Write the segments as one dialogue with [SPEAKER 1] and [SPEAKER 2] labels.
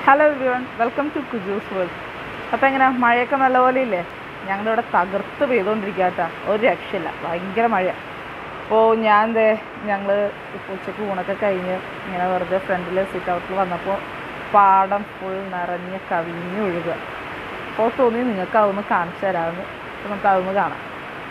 [SPEAKER 1] hello everyone welcome to കുജൂസ് world അപ്പോൾ എങ്ങനെ മഴയൊക്കെ നല്ലപോലെ ഇല്ലേ ഞങ്ങളുടെ ഇവിടെ തകർത്ത് പെയ്തുകൊണ്ടിരിക്കുക കേട്ടോ ഒരു രക്ഷയില്ല ഭയങ്കര മഴ അപ്പോൾ ഞാൻ ദേ ഞങ്ങൾ ഇപ്പോൾ ഉച്ചയ്ക്ക് ഊണൊക്കെ കഴിഞ്ഞ് ഇങ്ങനെ വെറുതെ ഫ്രണ്ടിൽ സിറ്റ് ഔട്ടിൽ വന്നപ്പോൾ പാടം ഫുൾ നിറഞ്ഞ് കവിഞ്ഞ് ഒഴുകുക അപ്പോൾ തോന്നി നിങ്ങൾക്ക് അതൊന്ന് കാണിച്ചു തരാമെന്ന് അപ്പോൾ നമുക്ക് അതൊന്ന് കാണാം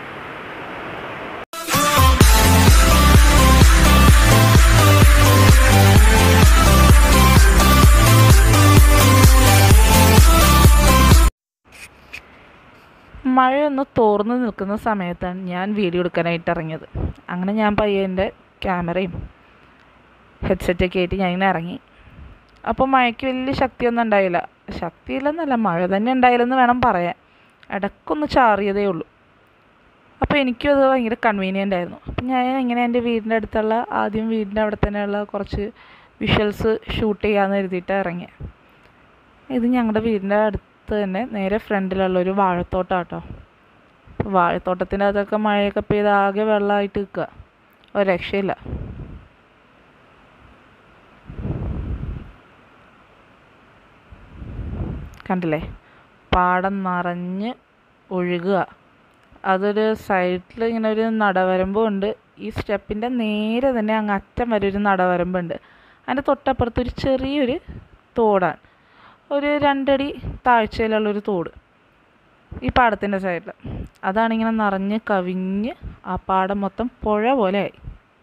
[SPEAKER 1] മഴയൊന്ന് തോർന്ന് നിൽക്കുന്ന സമയത്താണ് ഞാൻ വീഡിയോ എടുക്കാനായിട്ട് ഇറങ്ങിയത് അങ്ങനെ ഞാൻ പയ്യൻ്റെ ക്യാമറയും ഹെഡ്സെറ്റൊക്കെ ആയിട്ട് ഞാൻ ഇങ്ങനെ ഇറങ്ങി അപ്പോൾ മഴയ്ക്ക് വലിയ ശക്തിയൊന്നും ഉണ്ടായില്ല ശക്തിയില്ലെന്നല്ല മഴ തന്നെ ഉണ്ടായില്ലെന്ന് വേണം പറയാൻ ഇടയ്ക്കൊന്ന് ചാറിയതേ ഉള്ളൂ അപ്പോൾ എനിക്കും അത് ഭയങ്കര കൺവീനിയൻ്റ് ആയിരുന്നു അപ്പം ഞാൻ ഇങ്ങനെ എൻ്റെ വീടിൻ്റെ അടുത്തുള്ള ആദ്യം വീടിൻ്റെ അവിടെ തന്നെയുള്ള കുറച്ച് വിഷ്വൽസ് ഷൂട്ട് ചെയ്യാമെന്ന് കരുതിയിട്ട് ഇറങ്ങി ഇത് ഞങ്ങളുടെ വീടിൻ്റെ അടുത്ത് തന്നെ നേരെ ഫ്രണ്ടിലുള്ള ഒരു വാഴത്തോട്ടം കേട്ടോ അപ്പോൾ വാഴത്തോട്ടത്തിൻ്റെ അകത്തൊക്കെ മഴയൊക്കെ പെയ്ത് ആകെ വെള്ളമായിട്ട് നിൽക്കുക ഒരു രക്ഷയില്ല കണ്ടില്ലേ പാടം നിറഞ്ഞ് ഒഴുകുക അതൊരു സൈഡിൽ ഇങ്ങനെ ഒരു നടവരമ്പും ഉണ്ട് ഈ സ്റ്റെപ്പിൻ്റെ നേരെ തന്നെ അങ്ങ് അറ്റം വരെ ഒരു നടവരമ്പുണ്ട് അതിൻ്റെ തൊട്ടപ്പുറത്ത് ഒരു ചെറിയൊരു തോടാണ് ഒരു രണ്ടടി താഴ്ചയിലുള്ളൊരു തോട് ഈ പാടത്തിൻ്റെ സൈഡിൽ അതാണിങ്ങനെ നിറഞ്ഞ് കവിഞ്ഞ് ആ പാടം മൊത്തം പുഴ പോലെ ആയി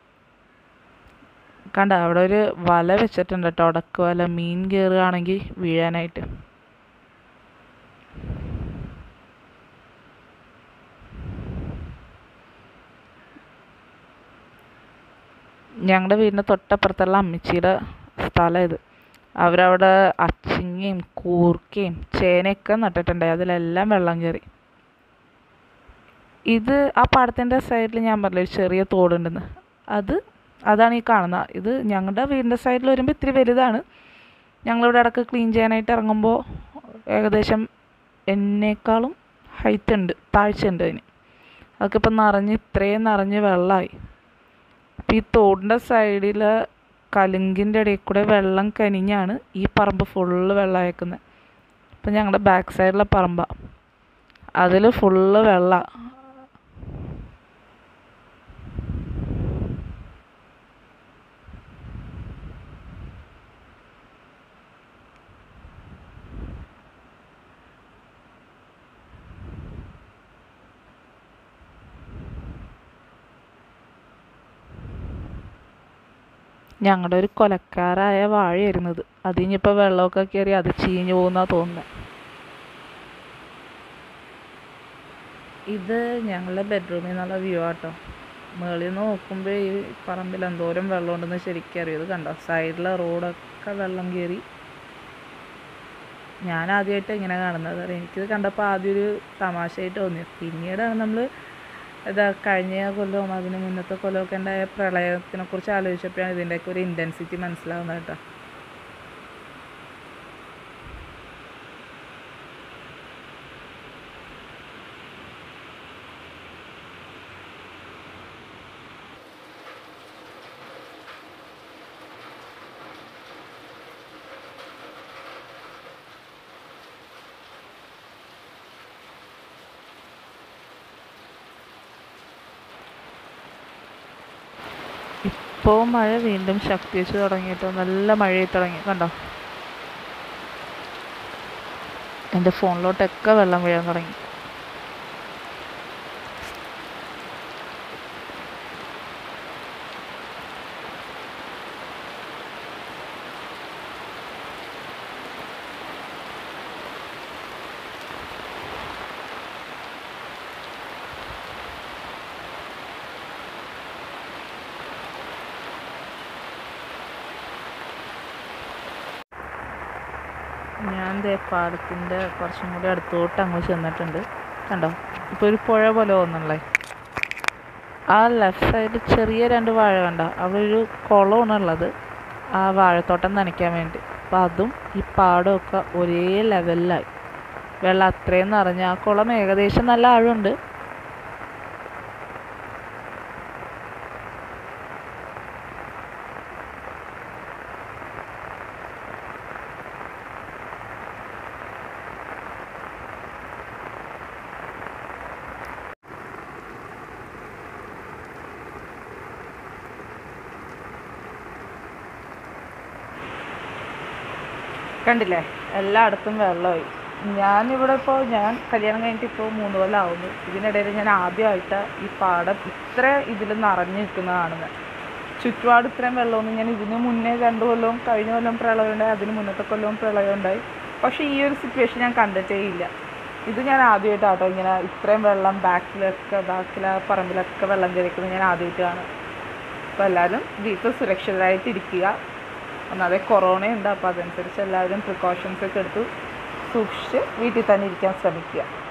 [SPEAKER 1] കണ്ട അവിടെ ഒരു വല വെച്ചിട്ടുണ്ട് കേട്ടോ ഉടക്ക് വല മീൻ കയറുകയാണെങ്കിൽ വീഴാനായിട്ട് ഞങ്ങളുടെ വീടിൻ്റെ തൊട്ടപ്പുറത്തുള്ള അമ്മച്ചിയുടെ സ്ഥലം ഇത് അവരവിടെ അച്ചിങ്ങയും കൂർക്കയും ചേനയൊക്കെ നട്ടിട്ടുണ്ടായി അതിലെല്ലാം വെള്ളം കയറി ഇത് ആ പാടത്തിൻ്റെ സൈഡിൽ ഞാൻ പറഞ്ഞില്ല ഒരു ചെറിയ തോടുണ്ടെന്ന് അത് അതാണ് ഈ കാണുന്നത് ഇത് ഞങ്ങളുടെ വീടിൻ്റെ സൈഡിൽ വരുമ്പോൾ ഇത്തിരി വലുതാണ് ഞങ്ങളിവിടെ ഇടയ്ക്ക് ക്ലീൻ ചെയ്യാനായിട്ട് ഇറങ്ങുമ്പോൾ ഏകദേശം എന്നേക്കാളും ഹൈറ്റ് ഉണ്ട് താഴ്ച ഉണ്ട് അതിന് അതൊക്കെ ഇപ്പം നിറഞ്ഞ് ഇത്രയും നിറഞ്ഞ് വെള്ളമായി അപ്പം ഈ തോടിൻ്റെ സൈഡിൽ കലുങ്കിൻ്റെ ഇടയിൽ കൂടെ വെള്ളം കനിഞ്ഞാണ് ഈ പറമ്പ് ഫുള്ള് വെള്ളമായേക്കുന്നത് ഇപ്പം ഞങ്ങളുടെ ബാക്ക് സൈഡിലെ പറമ്പാണ് അതിൽ ഫുള്ള് വെള്ളമാണ് ഞങ്ങളുടെ ഒരു കൊലക്കാരായ വാഴയായിരുന്നു ഇത് അതിനിപ്പോൾ വെള്ളമൊക്കെ കയറി അത് ചീഞ്ഞു പോകുന്നാണ് തോന്നുന്നത് ഇത് ഞങ്ങളുടെ ബെഡ്റൂമിൽ നിന്നുള്ള വ്യൂ ആട്ടോ മുകളിൽ നിന്ന് നോക്കുമ്പോൾ ഈ പറമ്പിൽ എന്തോരം വെള്ളമുണ്ടെന്ന് ശരിക്കും അറിയും ഇത് കണ്ടോ സൈഡിലെ റോഡൊക്കെ വെള്ളം കയറി ഞാൻ ആദ്യമായിട്ട് ഇങ്ങനെ കാണുന്നത് എനിക്കിത് കണ്ടപ്പോൾ ആദ്യം ഒരു തമാശയായിട്ട് തോന്നി പിന്നീടാണ് നമ്മൾ ഇതാ കഴിഞ്ഞ കൊല്ലവും അതിന് മുന്നത്തെ കൊല്ലമൊക്കെ ഉണ്ടായ പ്രളയത്തിനെ കുറിച്ച് ആലോചിച്ചപ്പോഴാണ് ഇതിൻ്റെയൊക്കെ ഒരു ഇൻറ്റൻസിറ്റി മനസ്സിലാവുന്നത് കേട്ടോ ഇപ്പോൾ മഴ വീണ്ടും ശക്തി വെച്ച് തുടങ്ങിയിട്ട് നല്ല മഴയായി തുടങ്ങി കണ്ടോ എൻ്റെ ഫോണിലോട്ടൊക്കെ വെള്ളം വീഴാൻ തുടങ്ങി ഞാൻ ദേ പാടത്തിൻ്റെ കുറച്ചും കൂടി അടുത്തോട്ട് അങ്ങോട്ട് ചെന്നിട്ടുണ്ട് കണ്ടോ ഇപ്പോൾ ഒരു പുഴ പോലെ തോന്നണല്ലേ ആ ലെഫ്റ്റ് സൈഡിൽ ചെറിയ രണ്ട് വാഴ കണ്ട അവിടെ ഒരു കുളമാണ് ഉള്ളത് ആ വാഴത്തോട്ടം നനയ്ക്കാൻ വേണ്ടി അപ്പം അതും ഈ പാടമൊക്കെ ഒരേ ലെവലിലായി വെള്ളം അത്രയും നിറഞ്ഞ് ആ കുളം ഏകദേശം നല്ല ആഴമുണ്ട് കണ്ടില്ലേ എല്ലായിടത്തും വെള്ളമായി ഞാനിവിടെ ഇപ്പോൾ ഞാൻ കല്യാണം കഴിഞ്ഞിട്ട് ഇപ്പോൾ മൂന്ന് കൊല്ലം ആവുന്നു ഇതിനിടയിൽ ഞാൻ ആദ്യമായിട്ട് ഈ പാടം ഇത്ര ഇതിൽ നിറഞ്ഞു നിൽക്കുന്നത് കാണുന്നത് ചുറ്റുപാട് ഇത്രയും വെള്ളമൊന്നും ഞാൻ ഇതിന് മുന്നേ രണ്ട് കൊല്ലവും കഴിഞ്ഞ കൊല്ലം പ്രളയം ഉണ്ടായി അതിന് മുന്നത്തെ കൊല്ലവും പ്രളയം ഉണ്ടായി പക്ഷേ ഈ ഒരു സിറ്റുവേഷൻ ഞാൻ കണ്ടിട്ടേ ഇല്ല ഇത് ഞാൻ ആദ്യമായിട്ടാട്ടോ ഇങ്ങനെ ഇത്രയും വെള്ളം ബാക്കിലൊക്കെ ബാക്കിലെ പറമ്പിലൊക്കെ വെള്ളം കയറിക്കുന്നത് ഞാൻ ആദ്യമായിട്ട് കാണും അപ്പോൾ എല്ലാവരും വീട്ടിൽ സുരക്ഷിതരായിട്ട് ഇരിക്കുക ഒന്നാതെ കൊറോണ ഉണ്ട് അപ്പോൾ അതനുസരിച്ച് എല്ലാവരും പ്രിക്കോഷൻസ് ഒക്കെ എടുത്ത് സൂക്ഷിച്ച് വീട്ടിൽ തന്നെ ഇരിക്കാൻ ശ്രമിക്കുക